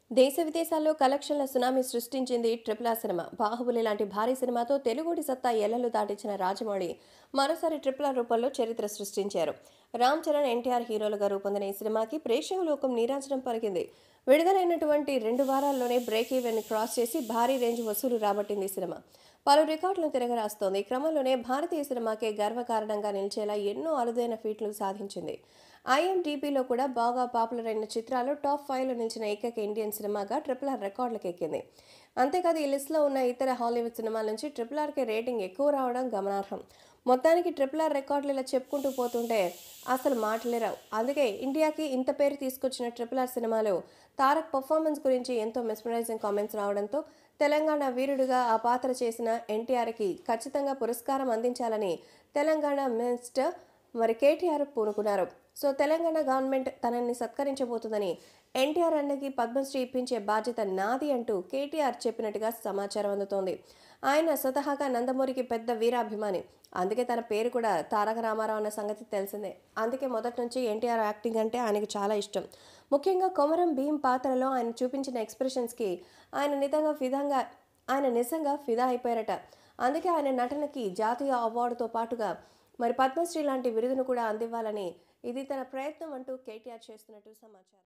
దేశ విదేశాల్లో కలెక్షన్ల సునామీ సృష్టించింది ట్రిపుల్ ఆర్ సినిమా బాహుబలి లాంటి భారీ సినిమాతో తెలుగుడి సత్తా ఎల్లలు దాటించిన రాజమౌళి మరోసారి ట్రిపుల్ ఆర్ రూపంలో చరిత్ర సృష్టించారు రామ్ చరణ్ ఎన్టీఆర్ హీరోలుగా రూపొందిన ఈ సినిమాకి ప్రేక్షక లోకం నీరాజనం పలికింది విడుదలైనటువంటి రెండు వారాల్లోనే బ్రేక్ ఈవెన్ క్రాస్ చేసి భారీ రేంజ్ వసూలు రాబట్టింది ఈ సినిమా పలు రికార్డులను తిరగరాస్తోంది ఈ క్రమంలోనే భారతీయ సినిమాకే గర్వకారణంగా నిలిచేలా ఎన్నో అరుదైన ఫీట్లు సాధించింది ఐఎండిబిలో కూడా బాగా పాపులర్ అయిన చిత్రాలు టాప్ ఫైవ్లో నిలిచిన ఏకైక ఇండియన్ సినిమాగా ట్రిపుల్ ఆర్ రికార్డులకు ఎక్కింది అంతేకాదు ఈ లిస్టులో ఉన్న ఇతర హాలీవుడ్ సినిమాల నుంచి ట్రిపుల్ ఆర్కి రేటింగ్ ఎక్కువ రావడం గమనార్హం మొత్తానికి ట్రిపుల్ ఆర్ రికార్డులు ఇలా చెప్పుకుంటూ పోతుంటే అసలు మాటలే రావు అందుకే ఇండియాకి ఇంత పేరు తీసుకొచ్చిన ట్రిపుల్ ఆర్ సినిమాలో తారక్ పర్ఫార్మెన్స్ గురించి ఎంతో మెస్మరైజింగ్ కామెంట్స్ రావడంతో తెలంగాణ వీరుడిగా ఆ పాత్ర చేసిన ఎన్టీఆర్కి ఖచ్చితంగా పురస్కారం అందించాలని తెలంగాణ మినిస్టర్ మరి కేటీఆర్ పూనుకున్నారు సో తెలంగాణ గవర్నమెంట్ తనని సత్కరించబోతుందని ఎన్టీఆర్ అన్నకి పద్మశ్రీ ఇప్పించే బాధ్యత నాది అంటూ కేటీఆర్ చెప్పినట్టుగా సమాచారం అందుతోంది ఆయన స్వతహాగా నందమూరికి పెద్ద వీరాభిమాని అందుకే తన పేరు కూడా తారక రామారావు అన్న సంగతి తెలిసిందే అందుకే మొదటి నుంచి ఎన్టీఆర్ యాక్టింగ్ అంటే ఆయనకు చాలా ఇష్టం ముఖ్యంగా కొమరం భీం పాత్రలో ఆయన చూపించిన ఎక్స్ప్రెషన్స్కి ఆయన నిజంగా విధంగా ఆయన నిజంగా ఫిదా అయిపోయారట అందుకే ఆయన నటనకి జాతీయ అవార్డుతో పాటుగా మరి పద్మశ్రీ లాంటి బిరుదును కూడా అందివ్వాలని ఇది తన ప్రయత్నం అంటూ కేటీఆర్ చేస్తున్నట్టు సమాచారం